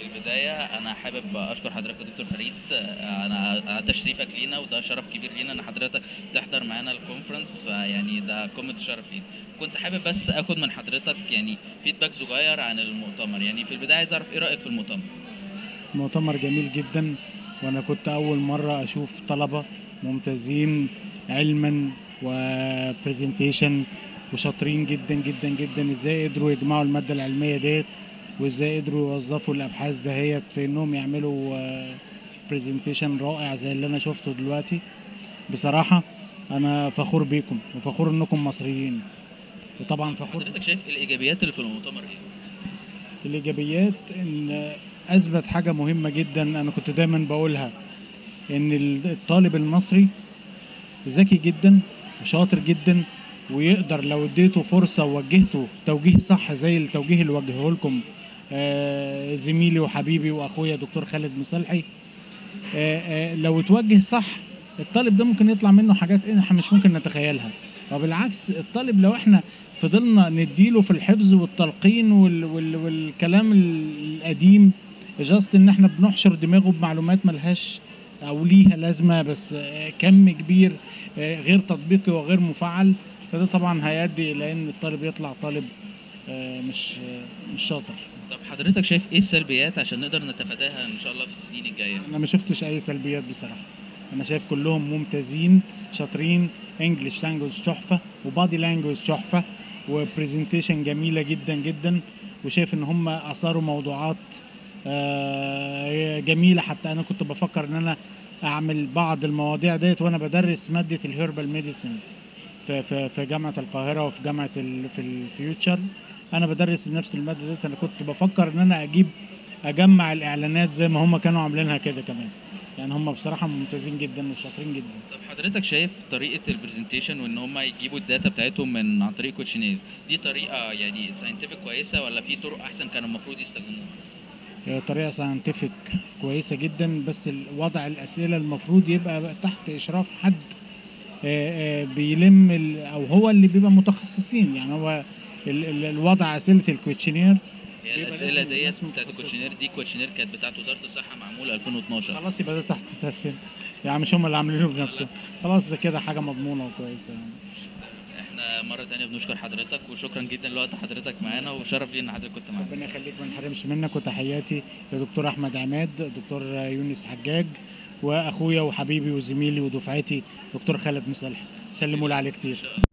البداية أنا حابب أشكر حضرتك يا دكتور فريد أنا أنا تشريفك لينا وده شرف كبير لينا إن حضرتك تحضر معانا الكونفرنس فيعني ده قمة الشرف لينا كنت حابب بس آخد من حضرتك يعني فيدباك صغير عن المؤتمر يعني في البداية عايز أعرف إيه رأيك في المؤتمر؟ مؤتمر جميل جدا وانا كنت اول مره اشوف طلبه ممتازين علما وبرزنتيشن وشاطرين جدا جدا جدا ازاي قدروا يجمعوا الماده العلميه ديت وازاي قدروا يوظفوا الابحاث دهيت في انهم يعملوا برزنتيشن رائع زي اللي انا شفته دلوقتي بصراحه انا فخور بيكم وفخور انكم مصريين وطبعا فخور حضرتك شايف الإيجابيات اللي في المؤتمر إيه؟ الايجابيات ان اثبت حاجه مهمه جدا انا كنت دايما بقولها ان الطالب المصري ذكي جدا وشاطر جدا ويقدر لو اديته فرصه ووجهته توجيه صح زي التوجيه اللي وجهه لكم آه، زميلي وحبيبي واخويا دكتور خالد مصلحي آه، آه، لو اتوجه صح الطالب ده ممكن يطلع منه حاجات احنا مش ممكن نتخيلها وبالعكس الطالب لو احنا فضلنا نديله في الحفظ والتلقين وال وال والكلام القديم جاست ان احنا بنحشر دماغه بمعلومات ملهاش او ليها لازمه بس آه، كم كبير آه، غير تطبيقي وغير مفعل فده طبعا هيؤدي الى ان الطالب يطلع طالب آه، مش آه، مش شاطر طب حضرتك شايف إيه السلبيات عشان نقدر نتفاداها إن شاء الله في السنين الجاية؟ انا ما شفتش اي سلبيات بصراحه انا شايف كلهم ممتازين شاطرين انجلش لانجوج تحفه وبادي لانجوج تحفه وبرزنتيشن جميله جدا جدا وشايف ان هم اثاروا موضوعات آه، جميله حتى انا كنت بفكر ان انا اعمل بعض المواضيع ديت وانا بدرس ماده الهيربال ميديسن في في في جامعه القاهره وفي جامعه ال في الفيوتشر انا بدرس نفس الماده ديت انا كنت بفكر ان انا اجيب اجمع الاعلانات زي ما هم كانوا عاملينها كده كمان يعني هم بصراحه ممتازين جدا وشاطرين جدا طب حضرتك شايف طريقة البرزنتيشن وإن هم يجيبوا الداتا بتاعتهم من عن طريق كوتشينيز دي طريقة يعني ساينتفك كويسة ولا في طرق أحسن كانوا المفروض يستخدموها؟ هي طريقه ساينتفك كويسه جدا بس ال- وضع الاسئله المفروض يبقى تحت اشراف حد آه، آه، بيلم ال- او هو اللي بيبقى متخصصين يعني هو ال- ال- الوضع اسئله الكويتشنير هي بيبقى الأسئلة لازم- ديت لازم بتاعت متخصصة. الكوتشينير دي كوتشينير كانت بتاعت وزارة الصحة معمولة 2012 خلاص يبقى ده تحت تاثير يعني مش هم اللي عاملينه بنفسهم خلاص ده كده حاجه مضمونه وكويسه يعني. احنا مرة تانية بنشكر حضرتك وشكرا جدا لوقت حضرتك معانا وشرف لي ان حضرتك كنت معانا ربنا يخليك ما نحرمش منك وتحياتي لدكتور احمد عماد دكتور يونس حجاج واخويا وحبيبي وزميلي ودفعتي دكتور خالد مصالح سلموا لي عليه كتير